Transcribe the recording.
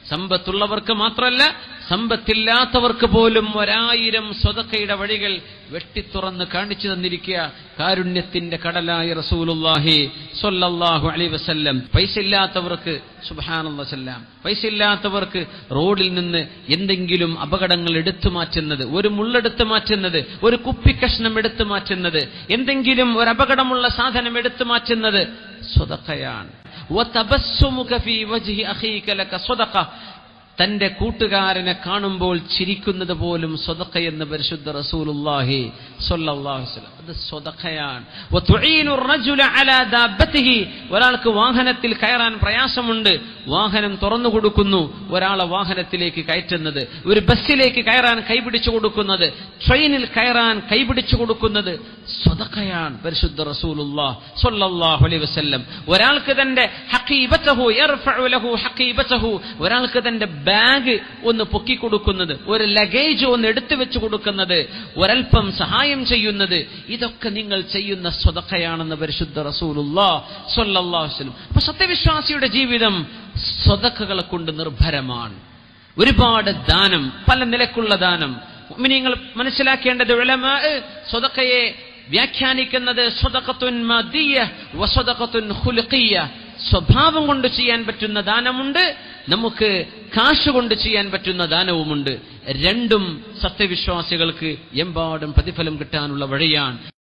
സമ്പത്തുള്ളവർക്ക് മാത്രമല്ല സമ്പത്തില്ലാത്തവർക്ക് പോലും ഒരായിരം സ്വതക്കയുടെ വഴികൾ വെട്ടിത്തുറന്ന് കാണിച്ചു തന്നിരിക്കുക കാരുണ്യത്തിന്റെ കടലായ റസൂലുല്ലാഹി സ്വല്ലല്ലാഹു അലൈഹി വസല്ലം പൈസ ഇല്ലാത്തവർക്ക് സുബ്ഹാനല്ലാഹ് സല്ലാം പൈസ ഇല്ലാത്തവർക്ക് റോഡിൽ നിന്ന് എന്തെങ്കിലും അപകടങ്ങൾ എടുത്തു മാറ്റുന്നത് ഒരു മുള്ളെടുത്ത് മാറ്റുന്നത് ഒരു കുപ്പിക്കഷ്ണം എടുത്തു മാറ്റുന്നത് എന്തെങ്കിലും ഒരു അപകടമുള്ള സാധനം എടുത്തു മാറ്റുന്നത് സ്വതക്കയാണ് وتبسمك في وجه أخيك لك صدقة തന്റെ കൂട്ടുകാരനെ കാണുമ്പോൾ ചിരിക്കുന്നത് പോലും സ്വതക്കയെന്ന് പരിശുദ്ധ റസൂലുള്ളാഹി സ്വല്ലല്ലാഹു അലൈഹി വസല്ലം അത് സ്വതക്കയാണ് വതുഈനു الرجل على دابته ഒരാൾക്ക് വാഹനത്തിൽ കയറാൻ പ്രയാസമുണ്ട് വാഹനം തുറന്നു കൊടുക്കുന്നു ഒരാളെ വാഹനത്തിലേക്ക് കയറ്റുന്നത് ഒരു ബസ്സിലേക്ക് കയറാൻ കൈപിടിച്ചു കൊടുക്കുന്നത് ട്രെയിനിൽ കയറാൻ കൈപിടിച്ചു കൊടുക്കുന്നത് സ്വതക്കയാണ് പരിശുദ്ധ റസൂലുള്ളാഹ് സ്വല്ലല്ലാഹു അലൈഹി വസല്ലം ഒരാൾക്ക് തന്റെ ഹഖീബതഹു യർഫഉ ലഹു ഹഖീബതഹു ഒരാൾക്ക് തന്റെ ബാഗ് ഒന്ന് പൊക്കി കൊടുക്കുന്നത് ഒരു ലഗേജ് ഒന്ന് എടുത്തു വെച്ച് കൊടുക്കുന്നത് ഒരൽപ്പം സഹായം ചെയ്യുന്നത് ഇതൊക്കെ നിങ്ങൾ ചെയ്യുന്ന സ്വതക്കയാണെന്ന് പരിശുദ്ധ റസൂലുള്ളാഹ് സ്വല്ലല്ലാഹു അലൈഹി വസല്ലം അപ്പൊ സത്യവിശ്വാസിയുടെ ജീവിതം സ്വതക്കകളെ കൊണ്ട് നിർഭരമാണ് ഒരുപാട് ദാനം പല നിലക്കുള്ള ദാനം നിങ്ങൾ മനസ്സിലാക്കേണ്ടത് ഉലമാ സ്വതക്കയെ വ്യാഖ്യാനിക്കുന്നത് സ്വതക്കത്തുൻ മദിയ വസ്വതക്കത്തുൻ ഖുലുഖിയ സ്വഭാവം കൊണ്ട് ചെയ്യാൻ പറ്റുന്ന ദാനമുണ്ട് നമുക്ക് കാശ് കൊണ്ട് ചെയ്യാൻ പറ്റുന്ന ദാനവുമുണ്ട് രണ്ടും സത്യവിശ്വാസികൾക്ക് എമ്പാടും പ്രതിഫലം കിട്ടാനുള്ള വഴിയാണ്